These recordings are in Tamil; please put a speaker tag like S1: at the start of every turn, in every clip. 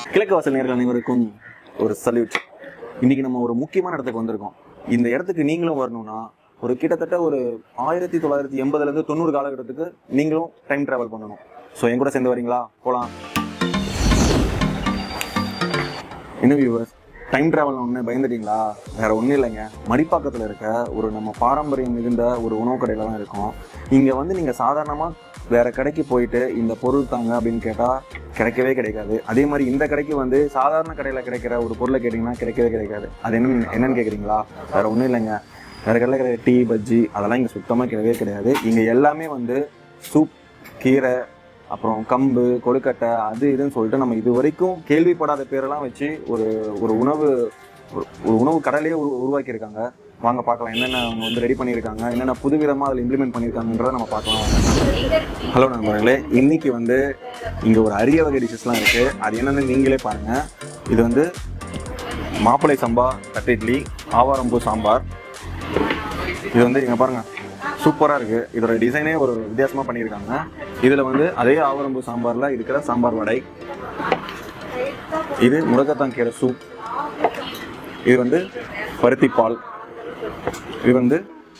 S1: கிழக்கு வாசல் நேர்கள் அனைவருக்கும் ஒரு சல்யூட் இன்னைக்கு நம்ம ஒரு முக்கியமான இடத்துக்கு வந்திருக்கோம் இந்த இடத்துக்கு நீங்களும் வரணும்னா ஒரு கிட்டத்தட்ட ஒரு ஆயிரத்தி தொள்ளாயிரத்தி எண்பதுல இருந்து தொண்ணூறு காலகட்டத்துக்கு நீங்களும் டைம் டிராவல் பண்ணணும் ஸோ என் கூட சேர்ந்து வரீங்களா போலாம் என்ன வியூவர்ஸ் டைம் டிராவல் ஒன்று பயந்துட்டீங்களா வேற ஒன்றும் இல்லைங்க மடிப்பாக்கத்தில் இருக்க ஒரு நம்ம பாரம்பரியம் மிகுந்த ஒரு உணவு கடையில் தான் இருக்கோம் இங்கே வந்து நீங்கள் சாதாரணமாக வேற கடைக்கு போயிட்டு இந்த பொருள் தாங்க அப்படின்னு கேட்டால் கிடைக்கவே கிடைக்காது அதே மாதிரி இந்த கடைக்கு வந்து சாதாரண கடையில் கிடைக்கிற ஒரு பொருளை கேட்டிங்கன்னா கிடைக்கவே கிடைக்காது அது என்ன என்னன்னு கேட்குறீங்களா வேற ஒன்றும் இல்லைங்க வேற கடையில் கிடைக்கிற டீ பஜ்ஜி அதெல்லாம் இங்கே சுத்தமாக கிடையவே கிடையாது இங்கே எல்லாமே வந்து சூப் கீரை அப்புறம் கம்பு கொழுக்கட்டை அது இதுன்னு சொல்லிட்டு நம்ம இது வரைக்கும் கேள்விப்படாத பேரெல்லாம் வச்சு ஒரு ஒரு உணவு ஒரு ஒரு உணவு கடலையே உரு உருவாக்கியிருக்காங்க வாங்க பார்க்கலாம் என்னென்ன அவங்க வந்து ரெடி பண்ணியிருக்காங்க என்னென்ன புதுவிதமாக அதில் இம்ப்ளிமெண்ட் பண்ணியிருக்காங்கன்றதை நம்ம பார்க்கலாம் ஹலோ நண்பர்களே இன்னைக்கு வந்து இங்கே ஒரு அரிய வகை டிஷஸ்லாம் இருக்குது அது என்னென்னு நீங்களே பாருங்கள் இது வந்து மாப்பிளை சம்பா தட்டு இட்லி ஆவாரம்பூ சாம்பார் இது வந்து இங்கே பாருங்கள் சூப்பராக இருக்குது இதோட டிசைனே ஒரு வித்தியாசமாக பண்ணியிருக்காங்க இதில் வந்து அதே ஆவரம்பு சாம்பாரில் இருக்கிற சாம்பார் வடை இது முருகத்தான் கீரை சூப் இது வந்து பருத்தி பால் இது வந்து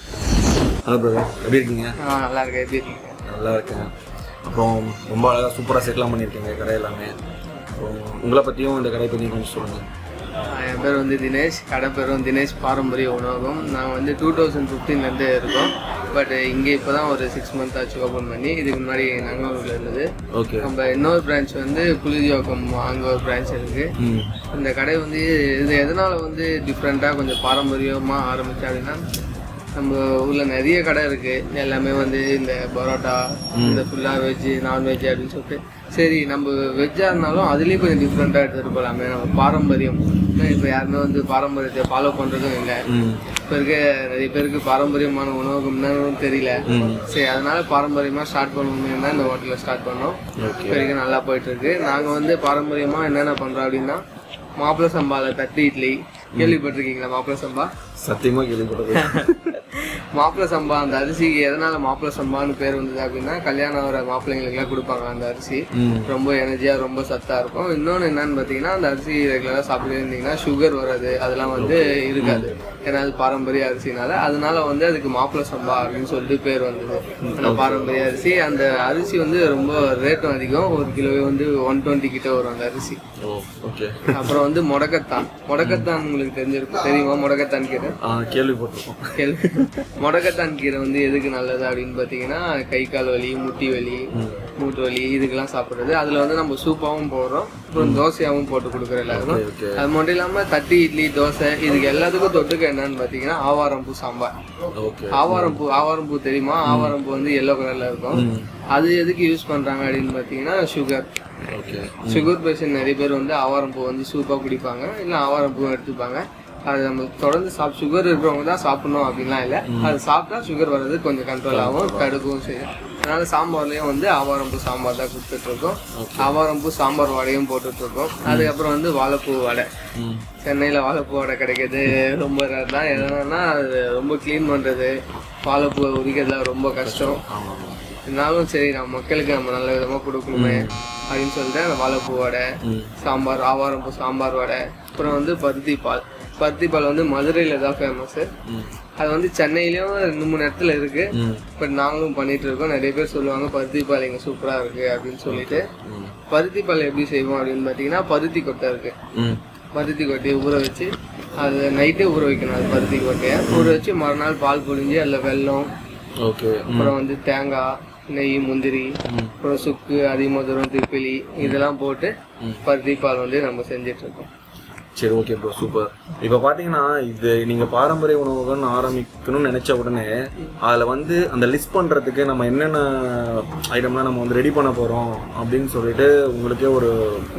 S1: ஹலோ பிரதர் எப்படி இருக்கீங்க
S2: ஆ நல்லா இருக்கு எப்படி இருக்கீங்க
S1: நல்லா இருக்கேன் அப்புறம் ரொம்ப அழகாக சூப்பராக செட்லாம் பண்ணியிருக்கீங்க கடை எல்லாமே அப்புறம் உங்களை பற்றியும் இந்த கடை பற்றியும் கொஞ்சம் சொல்லுங்கள்
S2: ஆ, என் பேர் வந்து தினேஷ் கடை பேர் வந்து தினேஷ் பாரம்பரிய உணவகம் நாங்கள் வந்து டூ தௌசண்ட் ஃபிஃப்டீன்லேருந்து இருக்கோம் பட் இங்கே இப்போ தான் ஒரு சிக்ஸ் மந்த் ஆச்சு ஓப்பன் பண்ணி இதுக்கு முன்னாடி நங்கூரில் இருந்தது
S1: ஓகே
S2: நம்ம இன்னொரு பிரான்ச் வந்து புழுதியோக்கம் அங்கே ஒரு பிரான்ச் இருக்குது
S1: ம்
S2: இந்த கடை வந்து இது எதனால் வந்து டிஃப்ரெண்ட்டாக கொஞ்சம் பாரம்பரியமாக ஆரம்பிச்சு அப்படின்னா நம்ம ஊரில் நிறைய கடை இருக்குது எல்லாமே வந்து இந்த பரோட்டா இந்த ஃபுல்லாக வெஜ்ஜு நான்வெஜ் அப்படின்னு சொல்லிட்டு சரி நம்ம வெஜ்ஜாக இருந்தாலும் அதுலேயும் கொஞ்சம் டிஃப்ரெண்ட்டாக எடுத்துகிட்டு போகலாமே நம்ம பாரம்பரியம் இப்போ யாருமே வந்து பாரம்பரியத்தை ஃபாலோ பண்ணுறதும் இல்லை
S1: ம்
S2: இப்போ இருக்க நிறைய பேருக்கு பாரம்பரியமான உணவகம்னு தெரியல
S1: ம்
S2: சரி அதனால பாரம்பரியமாக ஸ்டார்ட் பண்ணணும்னு தான் இந்த ஹோட்டலில் ஸ்டார்ட் பண்ணோம்
S1: ஓகே
S2: இப்போ வரைக்கும் நல்லா போயிட்டு இருக்கு நாங்கள் வந்து பாரம்பரியமாக என்னென்ன பண்ணுறோம் அப்படின்னா மாப்பிள்ளை சம்பால தட்டு இட்லி கேள்விப்பட்டிருக்கீங்களா மாப்பிள்ளை சம்பா
S1: சத்தியமாக கேள்விப்பட்டது
S2: மாப்பிள்ளை சம்பா அந்த அரிசிக்கு எதனால மாப்பிள்ளை சம்பான்னு பேர் வந்தது அப்படின்னா கல்யாணம் ஆகிற மாப்பிள்ளைங்களுக்குலாம் கொடுப்பாங்க அந்த அரிசி
S1: ம்
S2: ரொம்ப எனர்ஜியாக ரொம்ப சத்தாக இருக்கும் இன்னொன்று என்னன்னு பார்த்தீங்கன்னா அந்த அரிசி ரெகுலராக சாப்பிட்டு இருந்தீங்கன்னா சுகர் வராது அதெல்லாம் வந்து இருக்காது ஏன்னா அது பாரம்பரிய அரிசினால அதனால வந்து அதுக்கு மாப்பிள்ளை சம்பா அப்படின்னு சொல்லிட்டு பேர் வந்தது அந்த பாரம்பரிய அரிசி அந்த அரிசி வந்து ரொம்ப ரேட்டும் அதிகம் ஒரு கிலோவே வந்து ஒன் டுவெண்ட்டி கிட்ட வரும் அந்த அரிசி
S1: ஓ ஓகே
S2: அப்புறம் வந்து முடக்கத்தான் முடக்கத்தான் உங்களுக்கு தெரிஞ்சிருக்கும் தெரியுமா முடக்கத்தான் கீரை
S1: ஆ கேள்விப்பட்டிருக்கோம்
S2: கேள்வி முடக்கத்தான் கீரை வந்து எதுக்கு நல்லது அப்படின்னு பார்த்தீங்கன்னா கை கால் வலி முட்டி வலி மூட்டு வலி இதுக்கெல்லாம் சாப்பிட்றது அதில் வந்து நம்ம சூப்பாகவும் போடுறோம் அப்புறம் தோசையாகவும் போட்டு கொடுக்குறோம் எல்லாருக்கும்
S1: ஓகே
S2: அது மட்டும் இல்லாமல் தட்டி இட்லி தோசை இதுக்கு எல்லாத்துக்கும் தொட்டுக்க என்னன்னு பார்த்தீங்கன்னா ஆவாரம்பூ சாம்பார்
S1: ஓகே
S2: ஆவாரம்பூ ஆவாரம்பூ தெரியுமா ஆவாரம்பூ வந்து எல்லோ கலரில் இருக்கும் அது எதுக்கு யூஸ் பண்ணுறாங்க அப்படின்னு பார்த்தீங்கன்னா சுகர்
S1: ஓகே
S2: சுகர் பேஷண்ட் நிறைய பேர் வந்து ஆவாரம்பூ வந்து சூப்பாக குடிப்பாங்க இல்லை ஆவாரம்பூ எடுத்துப்பாங்க அது நம்ம தொடர்ந்து சாப் சுகர் இருக்கிறவங்க தான் சாப்பிடணும் அப்படின்லாம் இல்லை அது சாப்பிட்டா சுகர் வர்றது கொஞ்சம் கண்ட்ரோல் ஆகும் தடுக்கவும் செய்யும் அதனால சாம்பார்லேயும் வந்து ஆவாரம்பூ சாம்பார் தான் கொடுத்துட்டு இருக்கோம் ஆவாரம்பூ சாம்பார் வடையும் போட்டுட்டு இருக்கோம் அதுக்கப்புறம் வந்து வாழைப்பூ வடை
S1: ம்
S2: சென்னையில் வாழைப்பூ வடை கிடைக்கிறது ரொம்ப ரேர் தான் எதனா அது ரொம்ப க்ளீன் பண்ணுறது வாழைப்பூ உரிக்கிறதுல ரொம்ப கஷ்டம்
S1: ஆமாம் ஆமாம்
S2: இருந்தாலும் சரி நம்ம மக்களுக்கு நம்ம நல்ல விதமாக கொடுக்கணுமே அப்படின்னு சொல்லிட்டு அந்த வாழைப்பூ வடை
S1: ம்
S2: சாம்பார் ஆவாரம்பூ சாம்பார் வடை அப்புறம் வந்து பருத்தி பால் பருத்தி பால் வந்து மதுரையில் தான் ஃபேமஸ்ஸு
S1: ம்
S2: அது வந்து சென்னையிலயும் ரெண்டு மூணு இடத்துல இருக்கு
S1: ம்
S2: பட் நாங்களும் பண்ணிட்டு இருக்கோம் நிறைய பேர் சொல்லுவாங்க பருத்தி பால் இங்கே சூப்பராக இருக்கு அப்படின்னு சொல்லிட்டு
S1: ம்
S2: பருத்தி பால் எப்படி செய்வோம் அப்படின்னு பார்த்தீங்கன்னா பருத்தி கொட்டை இருக்கு
S1: ம்
S2: பருத்தி கொட்டையை ஊற வச்சு அது நைட்டே ஊற வைக்கணும் அது பருத்தி கொட்டையை ஊற வச்சு மறுநாள் பால் பொழிஞ்சு அதில் வெல்லம்
S1: ஓகே
S2: அப்புறம் வந்து தேங்காய் நெய் முந்திரி அப்புறம் சுக்கு அதிமதுரம் திப்பிலி இதெல்லாம் போட்டு பருத்தி பால் வந்து நம்ம செஞ்சுட்டு இருக்கோம்
S1: சரி ஓகே ப்ரோ சூப்பர் இப்போ பார்த்தீங்கன்னா இது நீங்கள் பாரம்பரிய உணவுகள்னு ஆரம்பிக்கணும்னு நினச்ச உடனே அதில் வந்து அந்த லிஸ்ட் பண்ணுறதுக்கு நம்ம என்னென்ன ஐட்டம்லாம் நம்ம வந்து ரெடி பண்ண போகிறோம் அப்படின்னு சொல்லிட்டு உங்களுக்கே ஒரு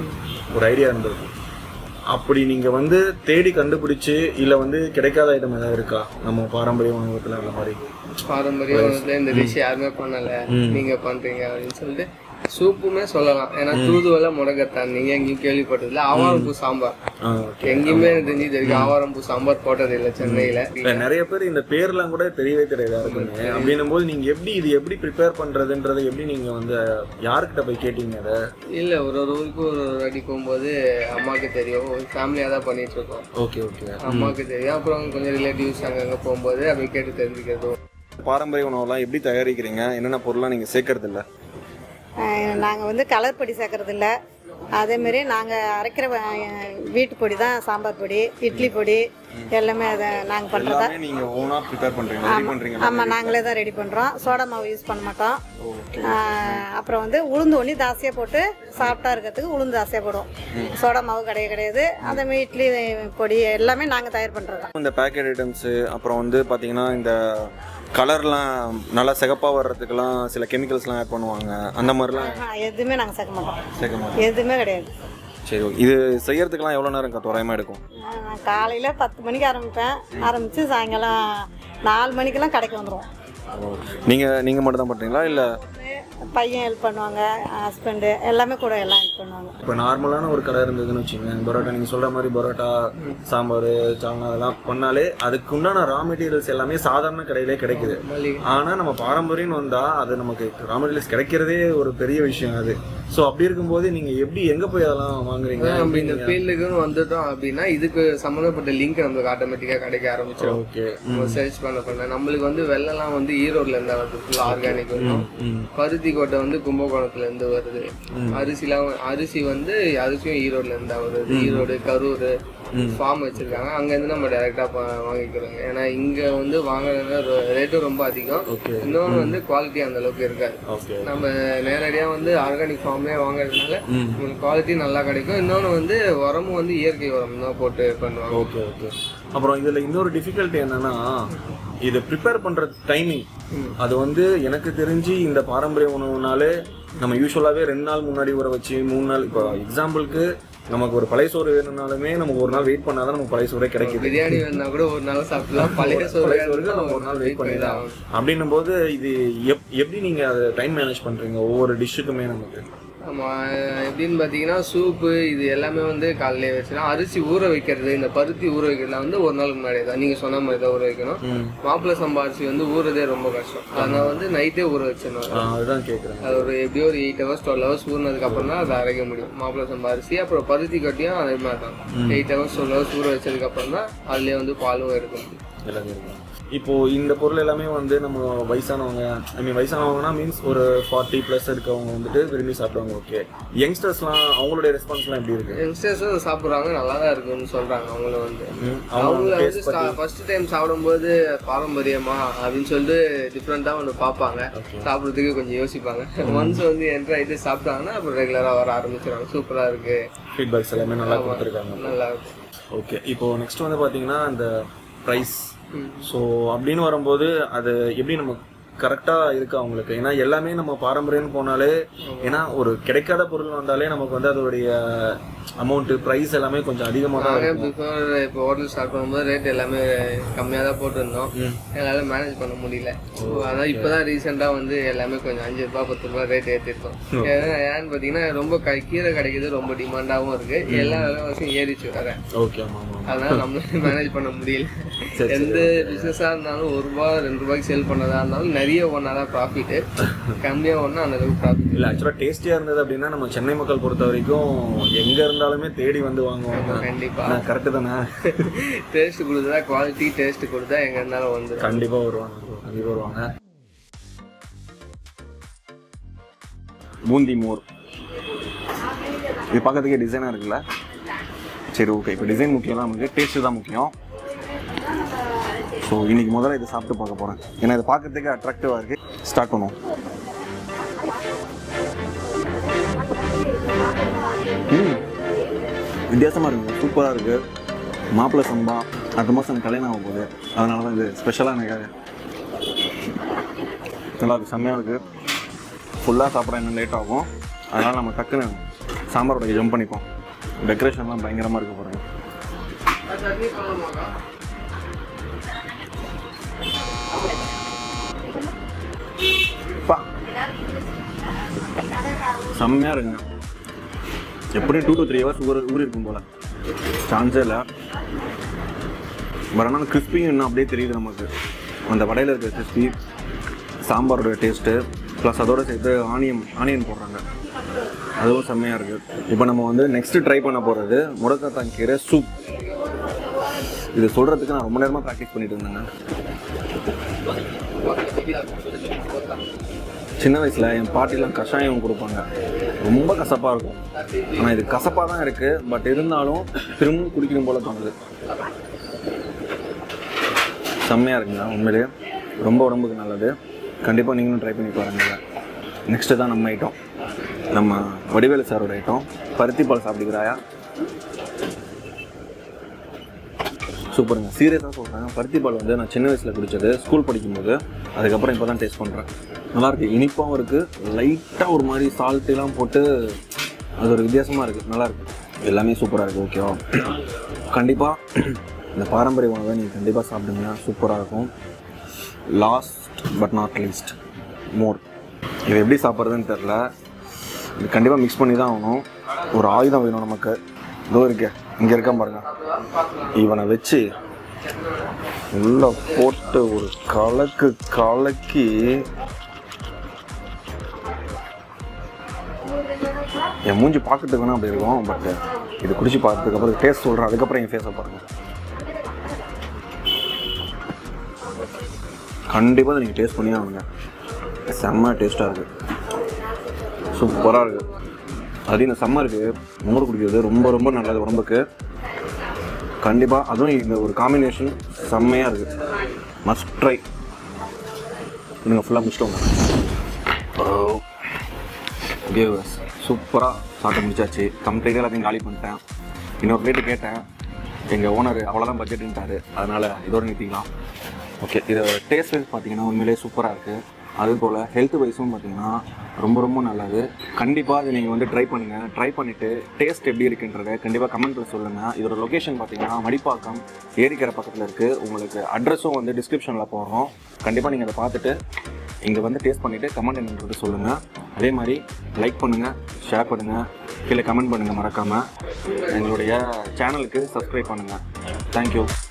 S1: ஒரு ஐடியா இருந்திருக்கும் அப்படி நீங்கள் வந்து தேடி கண்டுபிடிச்சு இல்லை வந்து கிடைக்காத ஐட்டம் ஏதாவது இருக்கா நம்ம பாரம்பரிய உணவகத்தில் அந்த மாதிரி
S2: பாரம்பரிய உணவுல இந்த டிஷ் யாருமே பண்ணல நீங்க பண்றீங்க அப்படின்னு சொல்லிட்டு சூப்புமே சொல்லலாம் ஏன்னா தூதுவளை முடக்கத்தான் நீங்க எங்கேயும் கேள்விப்பட்டதில்ல ஆவாரம்பூ சாம்பார்
S1: ஆ,
S2: எங்கேயுமே எனக்கு தெரிஞ்சு தெரியும் ஆவாரம்பூ சாம்பார் போட்டது இல்லை சென்னையில
S1: இல்ல, நிறைய பேர் இந்த பேர்லாம் கூட தெரியவே தெரியாது யாருக்குமே அப்படின்னும் போது நீங்க எப்படி இது எப்படி ப்ரிப்பேர் பண்றதுன்றதை எப்படி நீங்க வந்து யாருக்கிட்ட போய் கேட்டீங்க அதை
S2: இல்ல ஒரு ஒரு ஊருக்கு ஒரு ஒரு அடி போகும்போது அம்மாவுக்கு தெரியும் ஒரு ஃபேமிலியா தான் பண்ணிட்டு இருக்கோம்
S1: ஓகே ஓகே
S2: அம்மாவுக்கு தெரியும் அப்புறம் கொஞ்சம் ரிலேட்டிவ்ஸ் அங்கங்க போகும்போது அப்படி கேட்டு தெரிஞ்சுக்கிறது
S1: பாரம்பரிய உணவெல்லாம் எப்படி தயாரிக்கிறீங்க என்னென்ன பொருள்லாம் நீங்க சேர்க்கறது இல்ல
S3: நாங்கள் வந்து கலர் பொடி சேர்க்கறது இல்லை அதேமாரி நாங்கள் அரைக்கிற வ- வீட்டு பொடி தான் சாம்பார் பொடி இட்லி பொடி எல்லாமே அதை நாங்கள் பண்ணுறதா
S1: எல்லாமே நீங்க ஓனா ப்ரிப்பேர் பண்றீங்க ரெடி பண்றீங்க
S3: ஆமாம் நாங்களே தான் ரெடி பண்ணுறோம் சோடா மாவு யூஸ் பண்ண மாட்டோம்
S1: ஓகே
S3: ஆஹ் அப்புறம் வந்து உளுந்து ஒன்றி தாசியாக போட்டு சாப்பிட்டா இருக்கிறதுக்கு உளுந்து தாசியாக போடுவோம் சோடா மாவு கிடையாது கிடையாது அதேமாதிரி இட்லி பொடி எல்லாமே நாங்கள் தயார் பண்ணுறது தான்
S1: இந்த பேக்கெட் ஐட்டம்ஸ் அப்புறம் வந்து பாத்தீங்கன்னா இந்த கலர்லாம் நல்லா சிகப்பா வர்றதுக்கெல்லாம் சில கெமிக்கல்ஸ்லாம் ஆட் பண்ணுவாங்க அந்த மாதிரிலாம்
S3: ஆஹ் எதுவுமே நாங்கள் சேர்க்க மாட்டோம்
S1: சேர்க்க மாட்டோம்
S3: எதுவுமே கிடையாது
S1: சரி ஓகே இது செய்யறதுக்கெல்லாம் எவ்வளோ நேரம் தோராயமா எடுக்கும்
S3: நான் காலையில் பத்து மணிக்கு ஆரம்பிப்பேன் ஆரம்பித்து சாயங்காலம் நாலு மணிக்கெல்லாம் கடைக்கு வந்துடுவோம்
S1: நீங்க நீங்க மட்டும் தான் பண்றீங்களா இல்ல
S3: பையன் ஹெல்ப் பண்ணுவாங்க ஹஸ்பண்டு எல்லாமே கூட எல்லாம் ஹெல்ப் பண்ணுவாங்க
S1: இப்போ நார்மலான ஒரு கடை இருந்ததுன்னு வச்சுக்கோங்க பரோட்டா நீங்கள் சொல்கிற மாதிரி பரோட்டா சாம்பார் சால்னா அதெல்லாம் பண்ணாலே அதுக்கு உண்டான ரா மெட்டீரியல்ஸ் எல்லாமே சாதாரண கடையிலே கிடைக்குது
S2: மளிகை
S1: ஆனால் நம்ம பாரம்பரியம்னு வந்தால் அது நமக்கு ரா மெட்டீரியல்ஸ் கிடைக்கிறதே ஒரு பெரிய விஷயம் அது ஸோ அப்படி இருக்கும்போது நீங்கள் எப்படி எங்கே போய் அதெல்லாம் வாங்குறீங்க
S2: நம்ம இந்த ஃபீல்டுக்குன்னு வந்துட்டோம் அப்படின்னா இதுக்கு சம்மந்தப்பட்ட லிங்க் நம்மளுக்கு ஆட்டோமேட்டிக்காக கிடைக்க ஆரம்பிச்சிடும்
S1: ஓகே
S2: நம்ம சர்ச் பண்ண பண்ண நம்மளுக்கு வந்து வெள்ளம்லாம் வந்து ஈரோட்ல இருந்தா வருது ஃபுல்லாக ஆர்கானிக் வரும்
S1: ம்
S2: பருத்தி கோட்டை வந்து கும்பகோணத்துல இருந்து வருது அரிசிலாம் அரிசி வந்து அரிசியும் ஈரோட்ல இருந்தா வருது ஈரோடு கரூர் ஃபார்ம் வச்சிருக்காங்க அங்க இருந்து நம்ம டைரக்டா வாங்கிக்கிறோங்க ஏன்னா இங்க வந்து வாங்குறது ரேட்டும் ரொம்ப அதிகம்
S1: ஓகே
S2: இன்னொன்று வந்து குவாலிட்டி அந்த அளவுக்கு இருக்காது
S1: ஓகே
S2: நம்ம நேரடியா வந்து ஆர்கானிக் ஃபார்ம்லேயே வாங்குறதுனால
S1: ம்
S2: உங்களுக்கு குவாலிட்டி நல்லா கிடைக்கும் இன்னொன்று வந்து உரமும் வந்து இயற்கை உரம் தான் போட்டு பண்ணுவாங்க
S1: ஓகே ஓகே அப்புறம் இதில் இன்னொரு டிஃபிகல்ட்டி என்னன்னா இது ப்ரிப்பேர் பண்ணுற டைமிங் அது வந்து எனக்கு தெரிஞ்சு இந்த பாரம்பரிய உணவுனாலே நம்ம யூஸ்வலாகவே ரெண்டு நாள் முன்னாடி ஊற வச்சு மூணு நாள் இப்போ எக்ஸாம்பிளுக்கு நமக்கு ஒரு பழைய சோறு வேணும்னாலுமே நமக்கு ஒரு நாள் வெயிட் பண்ணாதான் நமக்கு பழைய சோறே கிடைக்குது
S2: பிரியாணி வேணா கூட ஒரு நாள் சாப்பிடலாம் பழைய சோறு
S1: பழைய சோறுக்கு நம்ம ஒரு நாள் வெயிட் பண்ணி தான் ஆகணும். அப்படின்னும் போது இது எப் எப்படி நீங்கள் அதை டைம் மேனேஜ் பண்ணுறீங்க ஒவ்வொரு டிஷ்ஷுக்குமே நமக்கு
S2: ஆமா எப்படின்னு பார்த்தீங்கன்னா சூப்பு இது எல்லாமே வந்து காலையிலே வச்சிடலாம் அரிசி ஊற வைக்கிறது இந்த பருத்தி ஊற வைக்கிறதுலாம் வந்து ஒரு நாள் முன்னாடியே தான் நீங்கள் சொன்ன மாதிரி தான் ஊற வைக்கணும்
S1: ம்
S2: மாப்பிள்ளை சம்பா அரிசி வந்து ஊறதே ரொம்ப கஷ்டம் அதனால வந்து நைட்டே ஊற வச்சிடணும்
S1: ஆ, அதுதான் கேட்குறேன்
S2: அது ஒரு எப்படியோ ஒரு எயிட் ஹவர்ஸ் டுவெல் ஹவர்ஸ் ஊறினதுக்கு அப்புறம் தான் அதை அரைக்க முடியும் மாப்பிள்ளை சம்பா அரிசி அப்புறம் பருத்தி கட்டியும் அதே மாதிரி தான் எயிட் ஹவர்ஸ் டுவெல் ஹவர்ஸ் ஊற வச்சதுக்கு அப்புறம் தான் அதுலேயே வந்து பாலும் எடுக்க முடியும்
S1: எல்லாமே இருக்கும் இப்போ இந்த பொருள் எல்லாமே வந்து நம்ம வயசானவங்க ஐ மீன் வயசானவங்கன்னா மீன்ஸ் ஒரு ஃபார்ட்டி ப்ளஸ் இருக்கவங்க வந்துட்டு விரும்பி சாப்பிடுவாங்க ஓகே யங்ஸ்டர்ஸ்லாம் அவங்களுடைய ரெஸ்பான்ஸ்லாம் எப்படி இருக்கு
S2: யங்ஸ்டர்ஸும் சாப்பிட்றாங்க நல்லா தான் இருக்குன்னு சொல்றாங்க அவங்களும் வந்து
S1: ம்,
S2: அவங்க
S1: அவங்க
S2: வந்து ஃபர்ஸ்ட் டைம் சாப்பிடும்போது பாரம்பரியமா அப்படின்னு சொல்லிட்டு டிஃப்ரெண்டா ஒன்று பார்ப்பாங்க சாப்பிட்றதுக்கு கொஞ்சம் யோசிப்பாங்க ஒன்ஸ் வந்து என்ட்ரு ஆகிட்டு சாப்பிட்டாங்கன்னா அப்புறம் ரெகுலரா வர ஆரம்பிச்சிடுவாங்க சூப்பரா இருக்கு
S1: ஃபீட்பேக்ஸ் எல்லாமே நல்லா கொடுத்துருக்காங்க
S2: நல்லா இருக்கு
S1: ஓகே இப்போ நெக்ஸ்ட் வந்து பார்த்தீங்கன்னா இந்த ப்ரைஸ் ஸோ அப்படின்னு வரும்போது அது எப்படி நம்ம கரெக்டாக இருக்கு அவங்களுக்கு ஏன்னா எல்லாமே நம்ம பாரம்பரியம்னு போனாலே ஏன்னா ஒரு கிடைக்காத பொருள் வந்தாலே நமக்கு வந்து அதோடைய அமௌண்ட்டு ப்ரைஸ் எல்லாமே கொஞ்சம் அதிகமாக தான்
S2: நானே
S1: இருக்கும்
S2: பிஃபோர் இப்போ ஹோட்டல் ஸ்டார்ட் பண்ணும்போது ரேட் எல்லாமே கம்மியாக தான் போட்டிருந்தோம்
S1: ம்.
S2: எங்களால் மேனேஜ் பண்ண முடியல ஸோ அதான் இப்போ தான் ரீசெண்டாக வந்து எல்லாமே கொஞ்சம் அஞ்சு ரூபா பத்து ரூபா ரேட் ஏற்றிருக்கோம் ஏன்னா ஏன்னு பார்த்தீங்கன்னா ரொம்ப க கீரை கிடைக்குது ரொம்ப டிமாண்டாகவும் இருக்கு எல்லா விலைவாசியும் ஏறிச்சு வர
S1: ஓகே ஆமாம் ஆமாம்
S2: அதனால நம்மளால மேனேஜ் பண்ண முடியல
S1: சரி,
S2: எந்த பிஸ்னஸாக இருந்தாலும் ஒரு ரூபா ரெண்டு ரூபாய்க்கு சேல் பண்ணதா இருந்தாலும் நிறைய ஒன்றா தான் ப்ராஃபிட்டு கம்மியாக ஒன்றா அந்த அளவுக்கு ப்ராஃபிட்
S1: இல்லை ஆக்சுவலாக டேஸ்டியாக இருந்தது அப்படின்னா நம்ம சென்னை மக்கள் பொறுத்த வரைக்கும் எங்கே இருந்தாலுமே தேடி வந்து வாங்குவாங்க
S2: கண்டிப்பாக
S1: கரெக்டு தானே
S2: டேஸ்ட் கொடுத்தா குவாலிட்டி டேஸ்ட் கொடுத்தா எங்கே இருந்தாலும் வந்து
S1: கண்டிப்பாக வருவாங்க கண்டிப்பாக வருவாங்க பூந்தி மோர் இது பார்க்கறதுக்கே டிசைனாக இருக்குல்ல சரி ஓகே இப்போ டிசைன் முக்கியம் நமக்கு டேஸ்ட்டு தான் முக்கியம் ஸோ இன்னைக்கு முதல்ல இதை சாப்பிட்டு பார்க்க போகிறேன் ஏன்னா இதை பார்க்கறதுக்கு அட்ராக்டிவாக இருக்குது ஸ்டார்ட் பண்ணுவோம் ம் வித்தியாசமாக இருக்குது சூப்பராக இருக்குது மாப்பிள்ளை சம்பா அடுத்த மாதம் கல்யாணம் ஆக போகுது அதனால தான் இது ஸ்பெஷலாக எனக்கு நல்லா இருக்கு செம்மையாக இருக்குது ஃபுல்லாக சாப்பிட இன்னும் லேட் ஆகும் அதனால் நம்ம டக்குன்னு சாம்பாரோட ஜம்ப் பண்ணிப்போம் டெக்கரேஷன்லாம் பயங்கரமாக இருக்க போகிறேன்
S2: சட்னி பண்ணலாமாக்கா
S1: பா செம்மையாக இருக்குங்க எப்படியும் டூ டு த்ரீ ஹவர்ஸ் ஊர் ஊறி இருக்கும் போல் சான்ஸே இல்லை பட் ஆனால் கிறிஸ்பியும் இன்னும் அப்படியே தெரியுது நமக்கு அந்த வடையில் இருக்கிற கிறிஸ்பி சாம்பாரோட டேஸ்ட்டு ப்ளஸ் அதோட சேர்த்து ஆனியன் ஆனியன் போடுறாங்க அதுவும் செம்மையாக இருக்குது இப்போ நம்ம வந்து நெக்ஸ்ட்டு ட்ரை பண்ண போகிறது முடக்கத்தான் கீரை சூப் இது சொல்கிறதுக்கு நான் ரொம்ப நேரமாக ப்ராக்டிஸ் பண்ணிட்டு இருந்தேங்க சின்ன வயசில் என் பாட்டிலாம் கஷாயம் கொடுப்பாங்க ரொம்ப கசப்பாக இருக்கும் ஆனால் இது கசப்பாக தான் இருக்குது பட் இருந்தாலும் திரும்பவும் குடிக்கணும் போல தோணுது செம்மையாக இருக்குங்க உண்மையிலேயே ரொம்ப உடம்புக்கு நல்லது கண்டிப்பாக நீங்களும் ட்ரை பண்ணி பாருங்க நெக்ஸ்ட்டு தான் நம்ம ஐட்டம் நம்ம வடிவேலு சாரோட ஐட்டம் பருத்தி பால் சாப்பிடுகிறாயா சூப்பருங்க சீரியஸாக சொல்கிறேன் பருத்தி பால் வந்து நான் சின்ன வயசில் குடித்தது ஸ்கூல் படிக்கும்போது அதுக்கப்புறம் இப்போ தான் டேஸ்ட் பண்ணுறேன் நல்லாயிருக்கு இனிப்பாகவும் இருக்குது லைட்டாக ஒரு மாதிரி சால்ட்டெல்லாம் போட்டு அது ஒரு வித்தியாசமாக இருக்குது நல்லாயிருக்கு எல்லாமே சூப்பராக இருக்குது ஓகேவா கண்டிப்பாக இந்த பாரம்பரிய உணவை நீங்கள் கண்டிப்பாக சாப்பிடுங்க சூப்பராக இருக்கும் last but not least more இதை எப்படி சாப்பிட்றதுன்னு தெரில இது கண்டிப்பாக மிக்ஸ் பண்ணி தான் ஆகணும் ஒரு ஆயுதம் வேணும் நமக்கு இதோ இருக்கே இங்கே இருக்கான் பாருங்க இவனை வச்சு உள்ள போட்டு ஒரு கலக்கு கலக்கி என் மூஞ்சி பார்க்கறதுக்கு வேணா அப்படி இருக்கும் பட் இது குடிச்சு பார்த்ததுக்கு அப்புறம் டேஸ்ட் சொல்கிறேன் அதுக்கப்புறம் என் ஃபேஸை பாருங்க கண்டிப்பாக அதை நீங்கள் டேஸ்ட் பண்ணி ஆகணுங்க செம்ம டேஸ்ட்டாக இருக்குது சூப்பராக இருக்குது அது இந்த சம்மருக்கு மோர் குடிக்கிறது ரொம்ப ரொம்ப நல்லது உடம்புக்கு கண்டிப்பாக அதுவும் இந்த ஒரு காம்பினேஷன் செம்மையாக இருக்குது மஸ்ட் ட்ரை நீங்கள் ஃபுல்லாக முடிச்சிட்டோங்க ஓகே சூப்பராக சாப்பிட்டு முடிச்சாச்சு கம்ப்ளீட்டாக எல்லாத்தையும் காலி பண்ணிட்டேன் இன்னொரு பிளேட்டு கேட்டேன் எங்கள் ஓனர் அவ்வளோதான் பட்ஜெட்டுன்ட்டாரு அதனால் இதோட நிறுத்திக்கலாம் ஓகே இதோட டேஸ்ட் வைஸ் பார்த்தீங்கன்னா உண்மையிலேயே சூப்பராக இருக்குது அதே போல் ஹெல்த் வைஸும் பார்த்தீங்கன்னா ரொம்ப ரொம்ப நல்லது கண்டிப்பாக அதை நீங்கள் வந்து ட்ரை பண்ணுங்கள் ட்ரை பண்ணிவிட்டு டேஸ்ட் எப்படி இருக்குன்றதை கண்டிப்பாக கமெண்ட்டில் சொல்லுங்கள் இதோட லொக்கேஷன் பார்த்தீங்கன்னா மடிப்பாக்கம் ஏரிக்கரை பக்கத்தில் இருக்குது உங்களுக்கு அட்ரஸும் வந்து டிஸ்கிரிப்ஷனில் போடுறோம் கண்டிப்பாக நீங்கள் அதை பார்த்துட்டு இங்கே வந்து டேஸ்ட் பண்ணிவிட்டு கமெண்ட் என்னன்றது சொல்லுங்கள் அதே மாதிரி லைக் பண்ணுங்கள் ஷேர் பண்ணுங்கள் கீழே கமெண்ட் பண்ணுங்கள் மறக்காமல் எங்களுடைய சேனலுக்கு சப்ஸ்கிரைப் பண்ணுங்கள் தேங்க்யூ